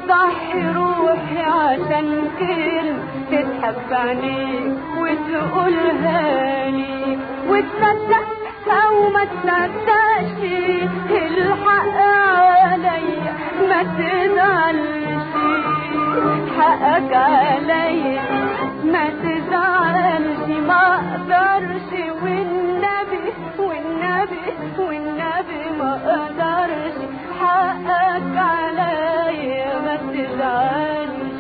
اضحي روحي عشان كلمة تتحب عينيك وتقولها لي وتصدق او ما تصدقش الحق عليا ما تزعلش حقك عليا ما تزعلش ما اقدرش والنبي والنبي والنبي ما اقدرش حقك عليا ما تزعلش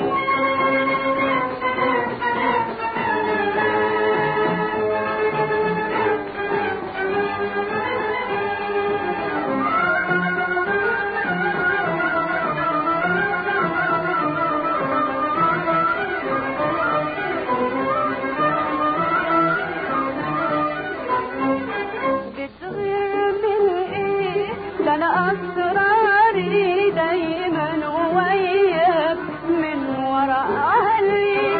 بتغير من ايه ده انا اسراري دايما وياك من ورا اهلي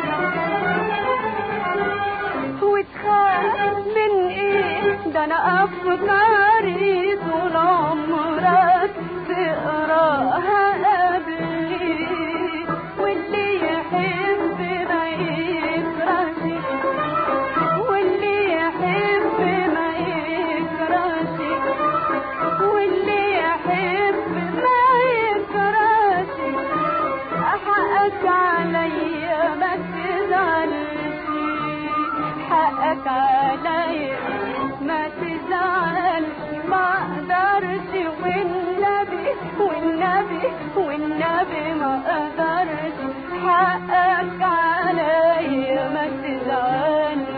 وتخاف من ايه ده انا افكاري طول عمرك تقراها قبلي واللي يحب ما يكرهش واللي يحب ما يكرهش واللي يحب ما يكرهش حقك عليا ما تزعلش حقك عليا ما تزعلش ما اقدرش والنبي والنبي والنبي ما اقدرش حقك عليا ما تزعلش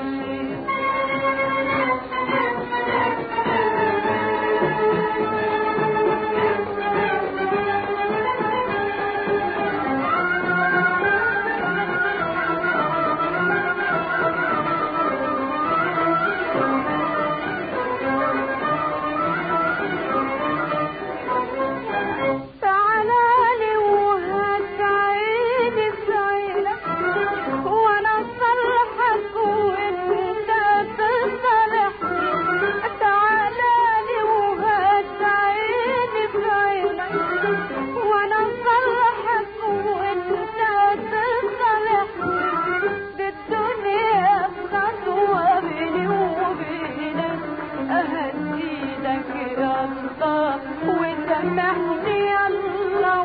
تعالى وهسعيني في عينك وانا اصلحك وانت تصلح تعالى وهسعيني في عينك وانا اصلحك وانت تصلح بالدنيا خطوة بيني وبينك اهديلك يا الله وسامحني يا الله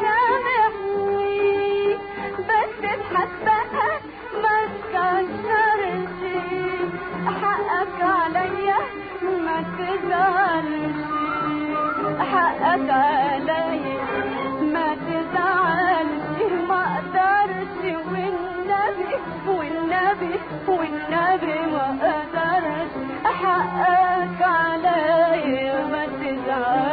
وسامحني بس اضحك بقى ما تكسرش حقك عليا ما تزعلش حقك عليا ما تزعلش ما اقدرش والنبي والنبي والنبي ما اقدرش حقك عليا ما تزعلش